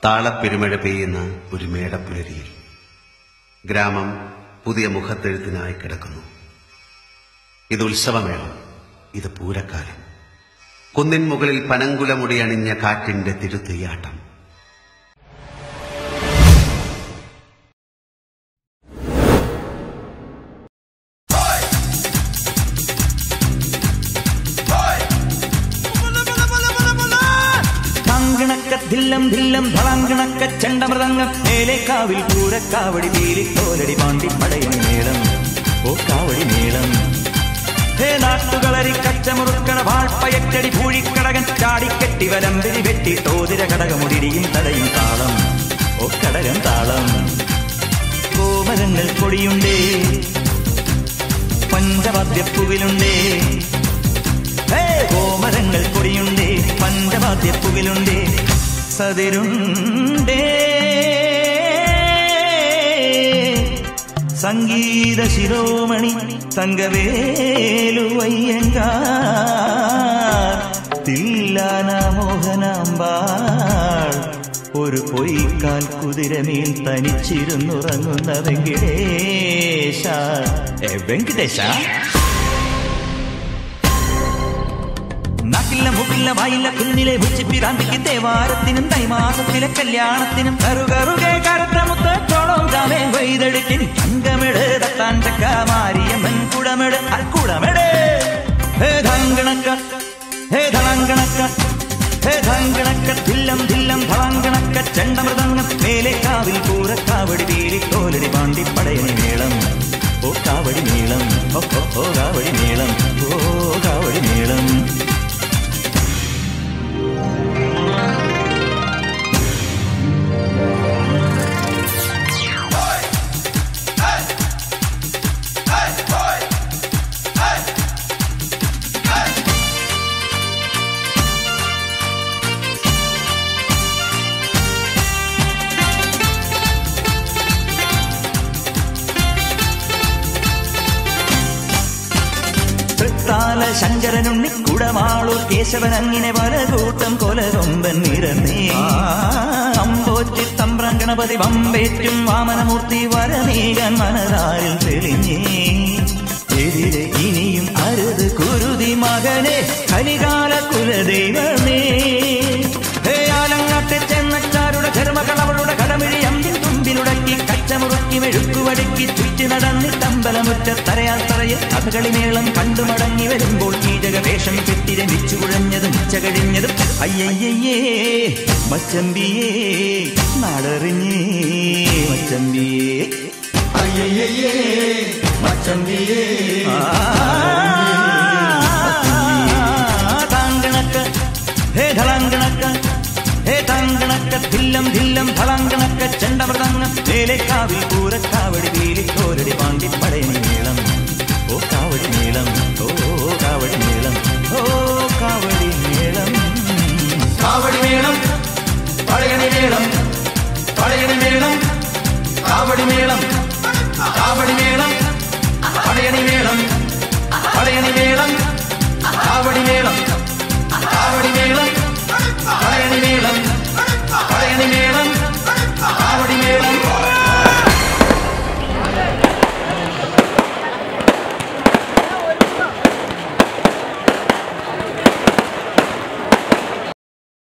താളപ്പെരുമഴ പെയ്യുന്ന ഒരു മേടപ്പുലരിയിൽ ഗ്രാമം പുതിയ മുഖത്തെഴുത്തിനായി കിടക്കുന്നു ഇത് ഉത്സവമേളം ഇത് പൂരക്കാലം കുന്നിൻ മുകളിൽ പനങ്കുലമുടിയണിഞ്ഞ കാറ്റിന്റെ തിരുത്തെയ്യാട്ടം കാങ്കണക്ക ധില്ലം ധില്ലം ധളാങ്കണക്ക ചെണ്ടമൃതങ്ങം മേലേക്കാവിൽ പൂരക്കാവടി പീലിക്കോലടി പാണ്ടി പടയണി മേളം ഓ കാവടി മേളം ഹേ നാട്ടുകളരി കച്ചമുറുക്കണ വാൾപ്പയറ്റടി പൂഴിക്കടകൻ ചാടിക്കെട്ടി വലമ്പിരി വെട്ടി തോതിര കടകമുടിരിയും തടയും താളം ഓ കടകൻ താളം കോമരങ്ങൾ കൊടിയുണ്ടേ പഞ്ചവാദ്യപ്പുവിലുണ്ടേ ഹേ, കോമരങ്ങൾ കൊടിയുണ്ടേ പഞ്ചവാദ്യപ്പുവിലുണ്ടേ സതിരുണ്ടേ സംഗീത ശിരോമണി തങ്കവേലുവയ്യങ്ക തില്ലാന മോഹനാമ്പാൾ ഒരു പൊയ്ക്കാൽ കുതിരമേൽ തനിച്ചിരുന്നുറങ്ങുന്ന വെങ്കിടേശ ഏ, വെങ്കിടേശ നാക്കില്ല മുക്കില്ല വായില്ല കുന്നിലെ ഉച്ചിപ്പിരാന്തിക്ക് ദേവാരത്തിനും തൈമാസത്തിലെ കല്യാണത്തിനും കറുകറുകെ കറുത്ത മുത്തോളം കാമേ കൊയ്തെടുക്കിൻ തങ്കമിട് തട്ടാൻ ചക്ക മാരിയമ്മൻ കുടമിട് അൽക്കുടമിട് ഹേ ധങ്കണക്ക ഹേ ധളങ്കണക്ക ഹേ ധങ്കണക്ക ധില്ലം ധില്ലം ധളങ്കണക്ക ചെണ്ടമൃതങ്ങ മേലെ കാവിൽ പൂരക്കാവടി വീലിക്കോലടി പാണ്ടി പടയണി മേളം ഓ കാവടി മേളം ഓ ഓ, ഓ കാവടി മേളം ഓ കാവടി മേളം തൃത്താല ശങ്കരനുണ്ണി കുടമാളൂർ കേശവൻ അങ്ങനെ പല കൂട്ടം കൊലകൊമ്പൻ നിരന്നേ അമ്പോറ്റി തമ്പ്രം ഗണപതി വമ്പേറ്റും വാമനമൂർത്തി വരനീകൻ മനതാരിൽ തെളിഞ്ഞേ എതിരെ ഇനിയും അരുത് കുരുതി മകനെ കലികാല കുലദൈവമേ ഹേ ആലങ്ങാട്ടെ ചെന്നച്ചാരുടെ ധർമ്മകളവളുടെ കടമിഴി അമ്പിൻ തുമ്പിലുടക്കി കച്ചമുറുക്കി മെഴുക്കുവടുക്കി ചുറ്റി നടന്നി തമ്പലമുറ്റ തറയാൽ തറയിൽ കഥകളിമേളം കണ്ടു മടങ്ങി വരുമ്പോൾ കീചകവേഷം കെട്ടി രമിച്ചു കുഴഞ്ഞതും ഉച്ച കഴിഞ്ഞതും അയ്യയ്യേ മച്ചമ്പിയേ നാടറിഞ്ഞേ മച്ചമ്പിയേ അയ്യയ്യേ മച്ചമ്പിയേ താങ്കണക്ക് ഹേ ധളങ്കണക്ക ഹേ താങ്കണക്ക ധില്ലം ധില്ലം ഫളങ്കണക്ക ചെണ്ടമൃതങ്ങ മേലേക്കാവിൽ പൂരക്കാവടി വീലിക്കോരടി പാണ്ടി പടയണി മേളം ഓ കാവടി മേളം ഓ കാവടി മേളം ഓ കാവടി മേളം കാവടി മേളം പടയണി മേളം പടയണി മേളം കാവടി മേളം കാവടി മേളം പടയണി മേളം പടയണി മേളം കാവടി മേളം കാവടി മേളം പടയണി